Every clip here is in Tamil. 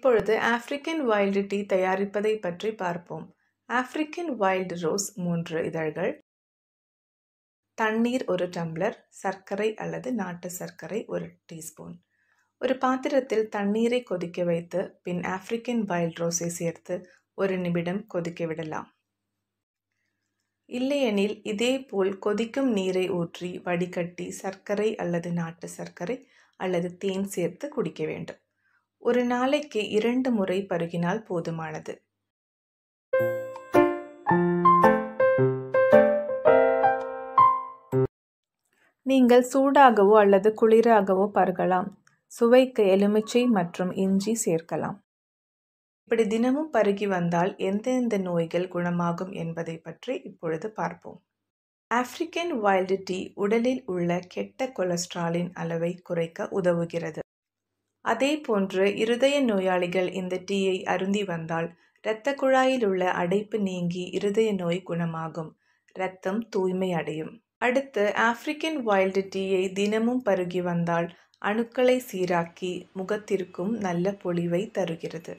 இப்பொழுது ஆப்பிரிக்கன் வைல்டு டீ தயாரிப்பதை பற்றி பார்ப்போம் ஆப்பிரிக்கன் வைல்டு ரோஸ் மூன்று இதழ்கள் தண்ணீர் ஒரு டம்ளர் சர்க்கரை அல்லது நாட்டு சர்க்கரை ஒரு டீஸ்பூன் ஒரு பாத்திரத்தில் தண்ணீரை கொதிக்க வைத்து பின் ஆப்பிரிக்கன் வைல்ட் ரோஸை சேர்த்து ஒரு நிமிடம் கொதிக்க விடலாம் இல்லையெனில் இதேபோல் கொதிக்கும் நீரை ஊற்றி வடிகட்டி சர்க்கரை அல்லது நாட்டு சர்க்கரை அல்லது தேன் சேர்த்து குடிக்க வேண்டும் ஒரு நாளைக்கு இரண்டு முறை பருகினால் போதுமானது நீங்கள் சூடாகவோ அல்லது குளிராகவோ பருகலாம் சுவைக்கு எலுமிச்சை மற்றும் இஞ்சி சேர்க்கலாம் இப்படி தினமும் பருகி வந்தால் எந்தெந்த நோய்கள் குணமாகும் என்பதை பற்றி இப்பொழுது பார்ப்போம் ஆப்பிரிக்கன் வைல்டு டீ உடலில் உள்ள கெட்ட கொலஸ்ட்ராலின் அளவை குறைக்க உதவுகிறது அதே போன்று இருதய நோயாளிகள் இந்த டீயை அருந்தி வந்தால் இரத்த குழாயில் உள்ள அடைப்பு நீங்கி இருதய நோய் குணமாகும் இரத்தம் தூய்மை அடையும் அடுத்து ஆப்பிரிக்கன் வைல்டு டீயை தினமும் பருகி வந்தால் அணுக்களை சீராக்கி முகத்திற்கும் நல்ல பொலிவை தருகிறது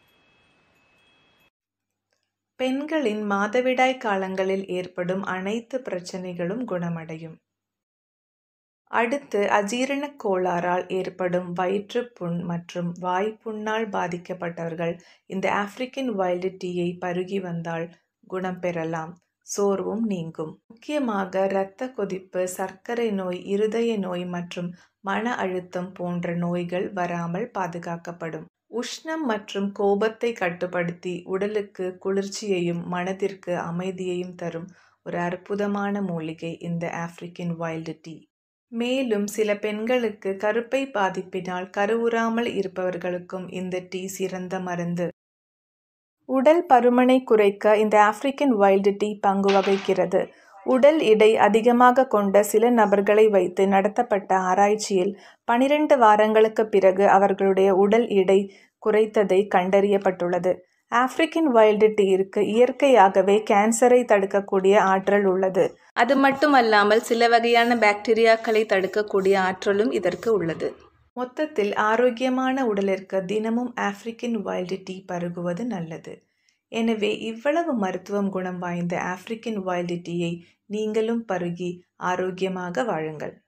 பெண்களின் மாதவிடாய் காலங்களில் ஏற்படும் அனைத்து பிரச்சனைகளும் குணமடையும் அடுத்து அஜீரண கோளாறால் ஏற்படும் வயிற்றுப்புண் மற்றும் வாய்ப்புண்ணால் பாதிக்கப்பட்டவர்கள் இந்த ஆப்பிரிக்கன் வைல்டு டீயை பருகி வந்தால் குணம் பெறலாம் சோர்வும் நீங்கும் முக்கியமாக இரத்த கொதிப்பு சர்க்கரை நோய் இருதய நோய் மற்றும் மன அழுத்தம் போன்ற நோய்கள் வராமல் பாதுகாக்கப்படும் உஷ்ணம் மற்றும் கோபத்தை கட்டுப்படுத்தி உடலுக்கு குளிர்ச்சியையும் மனதிற்கு அமைதியையும் தரும் ஒரு அற்புதமான மூலிகை இந்த ஆப்பிரிக்கன் வைல்டு டீ மேலும் சில பெண்களுக்கு கருப்பை பாதிப்பினால் கருவுறாமல் இருப்பவர்களுக்கும் இந்த டீ சிறந்த மருந்து உடல் பருமனை குறைக்க இந்த ஆப்பிரிக்கன் வைல்டு டீ பங்கு வகிக்கிறது உடல் எடை அதிகமாக கொண்ட சில நபர்களை வைத்து நடத்தப்பட்ட ஆராய்ச்சியில் பனிரெண்டு வாரங்களுக்கு பிறகு அவர்களுடைய உடல் எடை குறைத்ததை கண்டறியப்பட்டுள்ளது ஆப்பிரிக்கன் வைல்டு டீயிற்கு இயற்கையாகவே கேன்சரை தடுக்கக்கூடிய ஆற்றல் உள்ளது அது மட்டுமல்லாமல் சில வகையான பாக்டீரியாக்களை தடுக்கக்கூடிய ஆற்றலும் இதற்கு உள்ளது மொத்தத்தில் ஆரோக்கியமான உடலிற்கு தினமும் ஆப்பிரிக்கன் வைல்டு டீ பருகுவது நல்லது எனவே இவ்வளவு மருத்துவம் குணம் வாய்ந்த ஆப்பிரிக்கன் வைல்டு டீயை நீங்களும் பருகி ஆரோக்கியமாக வாழுங்கள்